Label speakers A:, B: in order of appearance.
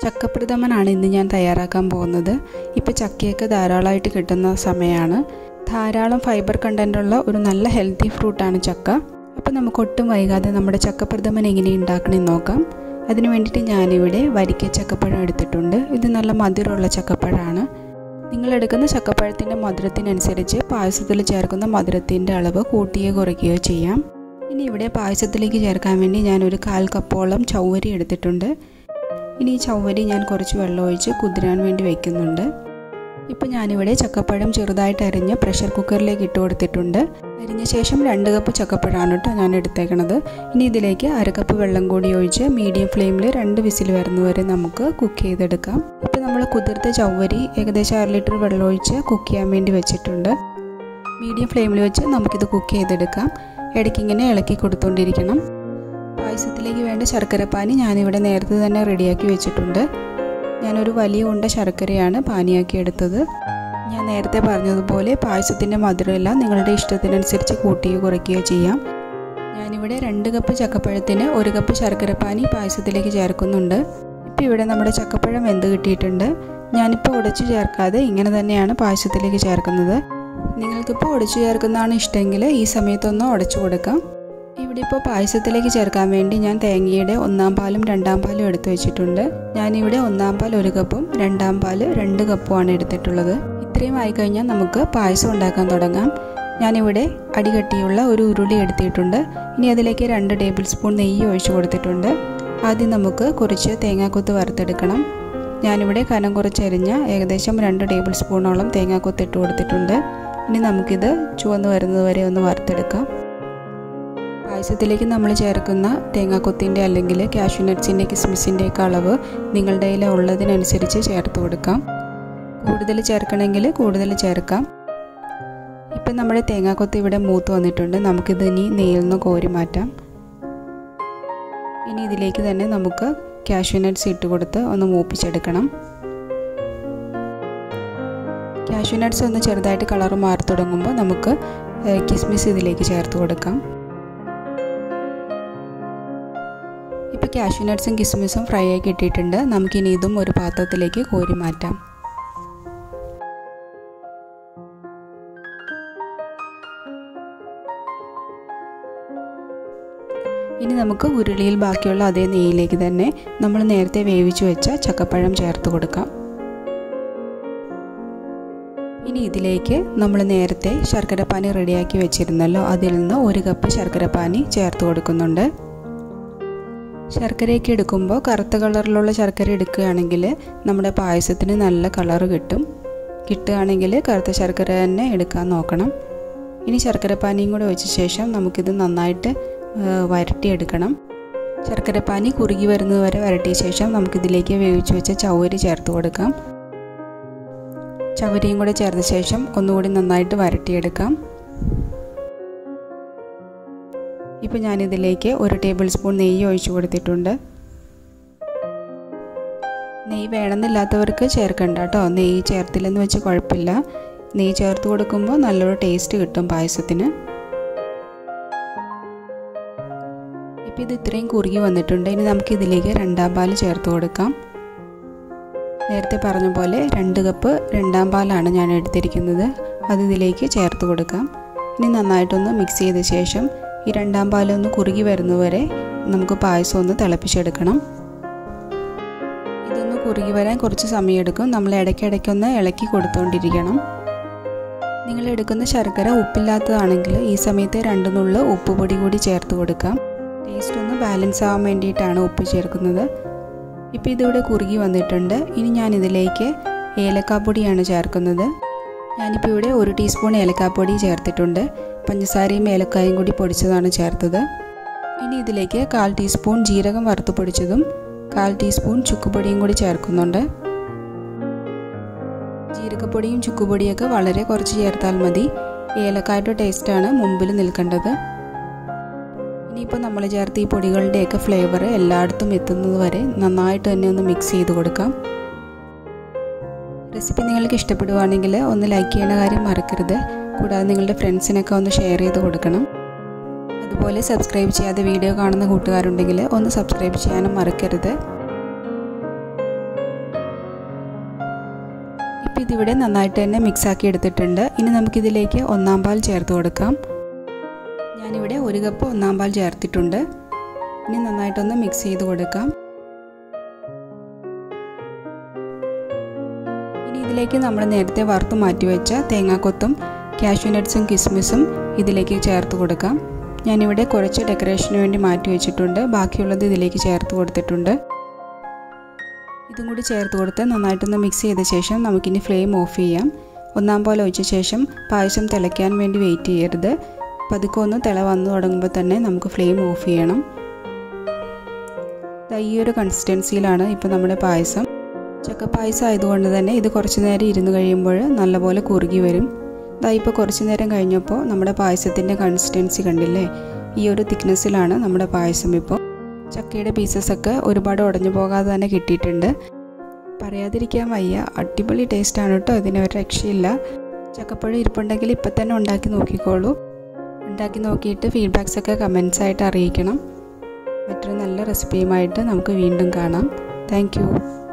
A: ചക്കപ്രഥമനാണ് ഇന്ന് ഞാൻ തയ്യാറാക്കാൻ പോകുന്നത് ഇപ്പോൾ ചക്കയൊക്കെ ധാരാളമായിട്ട് കിട്ടുന്ന സമയമാണ് ധാരാളം ഫൈബർ കണ്ടൻറ്റുള്ള ഒരു നല്ല ഹെൽത്തി ഫ്രൂട്ടാണ് ചക്ക അപ്പോൾ നമുക്ക് ഒട്ടും വൈകാതെ നമ്മുടെ ചക്കപ്രഥമൻ എങ്ങനെ ഉണ്ടാക്കണമെന്ന് നോക്കാം അതിന് വേണ്ടിയിട്ട് ഞാനിവിടെ വരിക്ക ചക്കപ്പഴം എടുത്തിട്ടുണ്ട് ഇത് നല്ല മധുരമുള്ള ചക്കപ്പഴമാണ് നിങ്ങൾ എടുക്കുന്ന ചക്കപ്പഴത്തിൻ്റെ മധുരത്തിനനുസരിച്ച് പായസത്തിൽ ചേർക്കുന്ന മധുരത്തിൻ്റെ അളവ് കൂട്ടുകയോ കുറയ്ക്കുകയോ ചെയ്യാം ഇനി ഇവിടെ പായസത്തിലേക്ക് ചേർക്കാൻ വേണ്ടി ഞാനൊരു കാൽ കപ്പോളം ചൗവരി എടുത്തിട്ടുണ്ട് ഇനി ഈ ചൗവരി ഞാൻ കുറച്ച് വെള്ളം ഒഴിച്ച് കുതിരാൻ വേണ്ടി വയ്ക്കുന്നുണ്ട് ഇപ്പോൾ ഞാനിവിടെ ചക്കപ്പഴം ചെറുതായിട്ട് അരിഞ്ഞ് പ്രഷർ കുക്കറിലേക്ക് ഇട്ട് കൊടുത്തിട്ടുണ്ട് അരിഞ്ഞ ശേഷം രണ്ട് കപ്പ് ചക്കപ്പഴമാണ് കേട്ടോ ഞാൻ എടുത്തേക്കണത് ഇനി ഇതിലേക്ക് അര കപ്പ് വെള്ളം കൂടി ഒഴിച്ച് മീഡിയം ഫ്ലെയിമിൽ രണ്ട് വിസിൽ വരുന്നവരെ നമുക്ക് കുക്ക് ചെയ്തെടുക്കാം ഇപ്പോൾ നമ്മൾ കുതിർത്ത ചവ്വരി ഏകദേശം അര ലിറ്റർ വെള്ളം ഒഴിച്ച് കുക്ക് ചെയ്യാൻ വേണ്ടി വെച്ചിട്ടുണ്ട് മീഡിയം ഫ്ലെയിമിൽ വെച്ച് നമുക്കിത് കുക്ക് ചെയ്തെടുക്കാം ഇടയ്ക്ക് ഇങ്ങനെ ഇളക്കി കൊടുത്തുകൊണ്ടിരിക്കണം പായസത്തിലേക്ക് വേണ്ട ശർക്കരപ്പാനി ഞാനിവിടെ നേരത്തെ തന്നെ റെഡിയാക്കി വെച്ചിട്ടുണ്ട് ഞാനൊരു വലിയ ഉണ്ട ശർക്കരയാണ് പാനിയാക്കി എടുത്തത് ഞാൻ നേരത്തെ പറഞ്ഞതുപോലെ പായസത്തിൻ്റെ മധുരമെല്ലാം നിങ്ങളുടെ ഇഷ്ടത്തിനനുസരിച്ച് കൂട്ടുകയോ കുറയ്ക്കുകയോ ചെയ്യാം ഞാനിവിടെ രണ്ട് കപ്പ് ചക്കപ്പഴത്തിന് ഒരു കപ്പ് ശർക്കരപ്പാനി പായസത്തിലേക്ക് ചേർക്കുന്നുണ്ട് ഇപ്പോൾ ഇവിടെ നമ്മുടെ ചക്കപ്പഴം വെന്ത് കിട്ടിയിട്ടുണ്ട് ഞാനിപ്പോൾ ഉടച്ചു ചേർക്കാതെ ഇങ്ങനെ തന്നെയാണ് പായസത്തിലേക്ക് ചേർക്കുന്നത് നിങ്ങൾക്കിപ്പോൾ ഉടച്ചു ചേർക്കുന്നതാണ് ഇഷ്ടമെങ്കിൽ ഈ സമയത്തൊന്ന് ഉടച്ചു കൊടുക്കാം ഇവിടെ ഇപ്പോൾ പായസത്തിലേക്ക് ചേർക്കാൻ വേണ്ടി ഞാൻ തേങ്ങയുടെ ഒന്നാം പാലും രണ്ടാം പാലും എടുത്തു വെച്ചിട്ടുണ്ട് ഞാനിവിടെ ഒന്നാം പാൽ ഒരു കപ്പും രണ്ടാം പാൽ രണ്ട് കപ്പുമാണ് എടുത്തിട്ടുള്ളത് ഇത്രയും ആയിക്കഴിഞ്ഞാൽ നമുക്ക് പായസം ഉണ്ടാക്കാൻ തുടങ്ങാം ഞാനിവിടെ അടികട്ടിയുള്ള ഒരു ഉരുളി എടുത്തിട്ടുണ്ട് ഇനി അതിലേക്ക് രണ്ട് ടേബിൾ സ്പൂൺ നെയ്യ് ഒഴിച്ചു കൊടുത്തിട്ടുണ്ട് ആദ്യം നമുക്ക് കുറച്ച് തേങ്ങാക്കൊത്ത് വറുത്തെടുക്കണം ഞാനിവിടെ കനം കുറച്ചരിഞ്ഞ ഏകദേശം രണ്ട് ടേബിൾ സ്പൂണോളം തേങ്ങാക്കൊത്ത് ഇട്ട് കൊടുത്തിട്ടുണ്ട് ഇനി നമുക്കിത് ചുവന്ന് വരുന്നത് വരെ ഒന്ന് വറുത്തെടുക്കാം പായസത്തിലേക്ക് നമ്മൾ ചേർക്കുന്ന തേങ്ങാക്കൊത്തിൻ്റെ അല്ലെങ്കിൽ കാഷ്യൂ നട്ട്സിൻ്റെ കിസ്മിസിൻ്റെയൊക്കെ അളവ് നിങ്ങളുടെ കയ്യിൽ ഉള്ളതിനനുസരിച്ച് ചേർത്ത് കൊടുക്കാം കൂടുതൽ ചേർക്കണമെങ്കിൽ കൂടുതൽ ചേർക്കാം ഇപ്പം നമ്മുടെ തേങ്ങാക്കൊത്ത് ഇവിടെ മൂത്ത് വന്നിട്ടുണ്ട് നമുക്കിത് ഇനി നെയ്യിൽ നിന്ന് കോരി മാറ്റാം ഇനി ഇതിലേക്ക് തന്നെ നമുക്ക് കാഷ്യൂ നട്ട്സ് ഇട്ട് കൊടുത്ത് ഒന്ന് മൂപ്പിച്ചെടുക്കണം കാഷ്യൂ നട്ട്സ് ഒന്ന് ചെറുതായിട്ട് കളർ മാറി തുടങ്ങുമ്പോൾ നമുക്ക് കിസ്മിസ് ഇതിലേക്ക് ചേർത്ത് കൊടുക്കാം ഇപ്പോൾ കാഷ്യൂ നട്ട്സും കിസ്മിസും ഫ്രൈ ആയി കിട്ടിയിട്ടുണ്ട് നമുക്കിനി ഇതും ഒരു പാത്രത്തിലേക്ക് കോരി മാറ്റാം ഇനി നമുക്ക് ഉരുളിയിൽ ബാക്കിയുള്ള അതേ നെയ്യിലേക്ക് തന്നെ നമ്മൾ നേരത്തെ വേവിച്ചു വെച്ച ചക്കപ്പഴം ചേർത്ത് കൊടുക്കാം ഇനി ഇതിലേക്ക് നമ്മൾ നേരത്തെ ശർക്കരപ്പാനി റെഡിയാക്കി വെച്ചിരുന്നല്ലോ അതിൽ നിന്ന് ഒരു കപ്പ് ശർക്കരപ്പാനി ചേർത്ത് കൊടുക്കുന്നുണ്ട് ശർക്കരയൊക്കെ എടുക്കുമ്പോൾ കറുത്ത കളറിലുള്ള ശർക്കര എടുക്കുകയാണെങ്കിൽ നമ്മുടെ പായസത്തിന് നല്ല കളറ് കിട്ടും കിട്ടുകയാണെങ്കിൽ കറുത്ത ശർക്കര തന്നെ എടുക്കാൻ നോക്കണം ഇനി ശർക്കരപ്പാനിയും കൂടെ വെച്ച ശേഷം നമുക്കിത് നന്നായിട്ട് വരട്ടിയെടുക്കണം ശർക്കരപ്പാനി കുറുകി വരുന്നത് വരെ വരട്ടിയ ശേഷം നമുക്കിതിലേക്ക് വേവിച്ച് വെച്ച ചവരി ചേർത്ത് കൊടുക്കാം ചവരിയും കൂടെ ചേർത്ത ശേഷം ഒന്നുകൂടി നന്നായിട്ട് വരട്ടിയെടുക്കാം ഇപ്പോൾ ഞാനിതിലേക്ക് ഒരു ടേബിൾ സ്പൂൺ നെയ്യ് ഒഴിച്ചു കൊടുത്തിട്ടുണ്ട് നെയ്യ് വേണമെന്നില്ലാത്തവർക്ക് ചേർക്കണ്ട കേട്ടോ നെയ്യ് ചേർത്തില്ലെന്ന് വെച്ച് കുഴപ്പമില്ല നെയ്യ് ചേർത്ത് കൊടുക്കുമ്പോൾ നല്ലൊരു ടേസ്റ്റ് കിട്ടും പായസത്തിന് ഇപ്പോൾ ഇത് ഇത്രയും കുറുകി വന്നിട്ടുണ്ട് ഇനി നമുക്ക് ഇതിലേക്ക് രണ്ടാം പാൽ ചേർത്ത് കൊടുക്കാം നേരത്തെ പറഞ്ഞ പോലെ രണ്ട് കപ്പ് രണ്ടാം പാലാണ് ഞാൻ എടുത്തിരിക്കുന്നത് അത് ഇതിലേക്ക് ചേർത്ത് കൊടുക്കാം ഇനി നന്നായിട്ടൊന്ന് മിക്സ് ചെയ്ത ശേഷം ഈ രണ്ടാം പാലൊന്ന് കുറുകി വരുന്നവരെ നമുക്ക് പായസം ഒന്ന് തിളപ്പിച്ചെടുക്കണം ഇതൊന്ന് കുറുകി വരാൻ കുറച്ച് സമയമെടുക്കും നമ്മൾ ഇടയ്ക്കിടയ്ക്കൊന്ന് ഇളക്കി കൊടുത്തുകൊണ്ടിരിക്കണം നിങ്ങൾ എടുക്കുന്ന ശർക്കര ഉപ്പില്ലാത്തതാണെങ്കിൽ ഈ സമയത്ത് രണ്ട് നുള്ളു ഉപ്പ് പൊടി കൂടി ചേർത്ത് കൊടുക്കാം ടേസ്റ്റ് ഒന്ന് ബാലൻസ് ആവാൻ വേണ്ടിയിട്ടാണ് ഉപ്പ് ചേർക്കുന്നത് ഇപ്പോൾ ഇതിവിടെ കുറുകി വന്നിട്ടുണ്ട് ഇനി ഞാൻ ഇതിലേക്ക് ഏലക്കാപ്പൊടിയാണ് ചേർക്കുന്നത് ഞാനിപ്പോൾ ഇവിടെ ഒരു ടീസ്പൂൺ ഏലക്കാപ്പൊടി ചേർത്തിട്ടുണ്ട് പഞ്ചസാരയും ഏലക്കായും കൂടി പൊടിച്ചതാണ് ചേർത്തത് ഇനി ഇതിലേക്ക് കാൽ ടീസ്പൂൺ ജീരകം വറുത്ത് പൊടിച്ചതും കാൽ ടീസ്പൂൺ ചുക്കുപൊടിയും കൂടി ചേർക്കുന്നുണ്ട് ജീരകപ്പൊടിയും ചുക്കുപൊടിയൊക്കെ വളരെ കുറച്ച് ചേർത്താൽ മതി ഏലക്കായുടെ ടേസ്റ്റാണ് മുമ്പിൽ നിൽക്കേണ്ടത് ഇനിയിപ്പോൾ നമ്മൾ ചേർത്ത് ഈ പൊടികളുടെയൊക്കെ ഫ്ലേവർ എല്ലായിടത്തും എത്തുന്നത് വരെ നന്നായിട്ട് തന്നെ ഒന്ന് മിക്സ് ചെയ്ത് കൊടുക്കാം റെസിപ്പി നിങ്ങൾക്ക് ഇഷ്ടപ്പെടുവാണെങ്കിൽ ഒന്ന് ലൈക്ക് ചെയ്യുന്ന കാര്യം മറക്കരുത് കൂടാതെ നിങ്ങളുടെ ഫ്രണ്ട്സിനൊക്കെ ഒന്ന് ഷെയർ ചെയ്ത് കൊടുക്കണം അതുപോലെ സബ്സ്ക്രൈബ് ചെയ്യാതെ വീഡിയോ കാണുന്ന കൂട്ടുകാരുണ്ടെങ്കിൽ ഒന്ന് സബ്സ്ക്രൈബ് ചെയ്യാനും മറക്കരുത് അപ്പോൾ ഇതിവിടെ നന്നായിട്ട് തന്നെ മിക്സാക്കി എടുത്തിട്ടുണ്ട് ഇനി നമുക്കിതിലേക്ക് ഒന്നാം പാൽ ചേർത്ത് കൊടുക്കാം ഞാനിവിടെ ഒരു കപ്പ് ഒന്നാം പാൽ ചേർത്തിട്ടുണ്ട് ഇനി നന്നായിട്ടൊന്ന് മിക്സ് ചെയ്ത് കൊടുക്കാം ഇനി ഇതിലേക്ക് നമ്മൾ നേരത്തെ വറുത്ത് മാറ്റിവെച്ച തേങ്ങാക്കൊത്തും കാഷ്യൂ നട്ട്സും കിസ്മിസും ഇതിലേക്ക് ചേർത്ത് കൊടുക്കാം ഞാനിവിടെ കുറച്ച് ഡെക്കറേഷന് വേണ്ടി മാറ്റി വെച്ചിട്ടുണ്ട് ബാക്കിയുള്ളത് ഇതിലേക്ക് ചേർത്ത് കൊടുത്തിട്ടുണ്ട് ഇതും കൂടി ചേർത്ത് കൊടുത്ത് നന്നായിട്ടൊന്ന് മിക്സ് ചെയ്ത ശേഷം നമുക്കിനി ഫ്ലെയിം ഓഫ് ചെയ്യാം ഒന്നാം പോലെ ഒഴിച്ച ശേഷം പായസം തിളയ്ക്കാൻ വേണ്ടി വെയിറ്റ് ചെയ്യരുത് പതുക്കെ ഒന്ന് തിള വന്നു തുടങ്ങുമ്പോൾ തന്നെ നമുക്ക് ഫ്ലെയിം ഓഫ് ചെയ്യണം ഈ ഒരു കൺസിസ്റ്റൻസിയിലാണ് ഇപ്പോൾ നമ്മുടെ പായസം ചക്കപ്പായസം ആയതുകൊണ്ട് തന്നെ ഇത് കുറച്ച് നേരം ഇരുന്ന് കഴിയുമ്പോൾ നല്ലപോലെ കുറുകി വരും ഇതാ ഇപ്പോൾ കുറച്ച് നേരം കഴിഞ്ഞപ്പോൾ നമ്മുടെ പായസത്തിൻ്റെ കൺസിസ്റ്റൻസി കണ്ടില്ലേ ഈ ഒരു തിക്നെസ്സിലാണ് നമ്മുടെ പായസം ഇപ്പോൾ ചക്കയുടെ പീസസൊക്കെ ഒരുപാട് ഉടഞ്ഞു പോകാതെ തന്നെ കിട്ടിയിട്ടുണ്ട് പറയാതിരിക്കാൻ വയ്യ അടിപൊളി ടേസ്റ്റാണ് കേട്ടോ ഇതിന് ഒരു രക്ഷയില്ല ചക്കപ്പഴം ഇരിപ്പുണ്ടെങ്കിൽ ഇപ്പം തന്നെ ഉണ്ടാക്കി നോക്കിക്കോളൂ ഉണ്ടാക്കി നോക്കിയിട്ട് ഫീഡ്ബാക്സൊക്കെ കമൻസ് ആയിട്ട് അറിയിക്കണം മറ്റൊരു നല്ല റെസിപ്പിയുമായിട്ട് നമുക്ക് വീണ്ടും കാണാം താങ്ക്